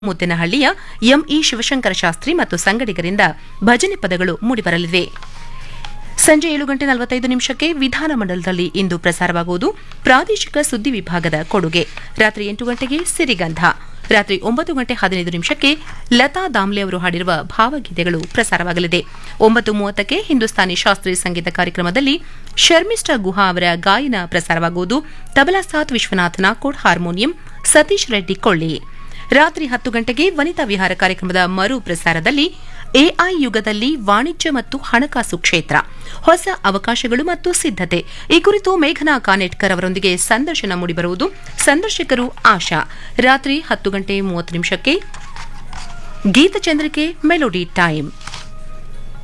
ಮುದ್ದೇನಹಳ್ಳಿಯ M E Shivashankara Shastri ಮತ್ತು ಸಂಗಡಿಗರಿಂದ ಭಜನೆ ಪದಗಳು ಮೂಡಿಬರಲಿವೆ ಸಂಜೆ ಏಳು ಗಂಟೆ ನಲವತ್ತೈದು ನಿಮಿಷಕ್ಕೆ ವಿಧಾನಮಂಡಲದಲ್ಲಿ ಇಂದು ಪ್ರಸಾರವಾಗುವುದು ಪ್ರಾದೇಶಿಕ ಸುದ್ದಿ ವಿಭಾಗದ ಕೊಡುಗೆ ರಾತ್ರಿ ಎಂಟು ಗಂಟೆಗೆ ಸಿರಿಗಂಧ ರಾತ್ರಿ ಒಂಬತ್ತು ಗಂಟೆ ಹದಿನೈದು ನಿಮಿಷಕ್ಕೆ ಲತಾ ದಾಮ್ಲೆ ಅವರು ಹಾಡಿರುವ ಭಾವಗೀತೆಗಳು ಪ್ರಸಾರವಾಗಲಿದೆ ಒಂಬತ್ತು ಮೂವತ್ತಕ್ಕೆ ಹಿಂದೂಸ್ತಾನಿ ಶಾಸ್ತ್ರೀಯ ಸಂಗೀತ ಕಾರ್ಯಕ್ರಮದಲ್ಲಿ ಶರ್ಮಿಷ್ಠಾ ಗುಹಾ ಅವರ ಗಾಯನ ಪ್ರಸಾರವಾಗುವುದು ತಬಲಾ ಸಾತ್ ವಿಶ್ವನಾಥ್ ನಾಕೋಡ್ ಹಾರ್ಮೋನಿಯಂ ಸತೀಶ್ ರೆಡ್ಡಿ ಕೊಳ್ಳಿ ರಾತ್ರಿ ಹತ್ತು ಗಂಟೆಗೆ ವನಿತಾ ವಿಹಾರ ಕಾರ್ಯಕ್ರಮದ ಮರು ಪ್ರಸಾರದಲ್ಲಿ ಎಐ ಯುಗದಲ್ಲಿ ವಾಣಿಜ್ಯ ಮತ್ತು ಹಣಕಾಸು ಕ್ಷೇತ್ರ ಹೊಸ ಅವಕಾಶಗಳು ಮತ್ತು ಸಿದ್ಧತೆ ಈ ಕುರಿತು ಮೇಘನಾ ಕಾನೆಟ್ಕರ್ ಅವರೊಂದಿಗೆ ಸಂದರ್ಶನ ಮೂಡಿಬರುವುದು ಸಂದರ್ಶಕರು ಆಶಾ ರಾತ್ರಿ ಹತ್ತು ಗಂಟೆ ಮೂವತ್ತು ನಿಮಿಷಕ್ಕೆ ಗೀತಚಂದ್ರಿಕೆ ಮೆಲೋಡಿ ಟೈಮ್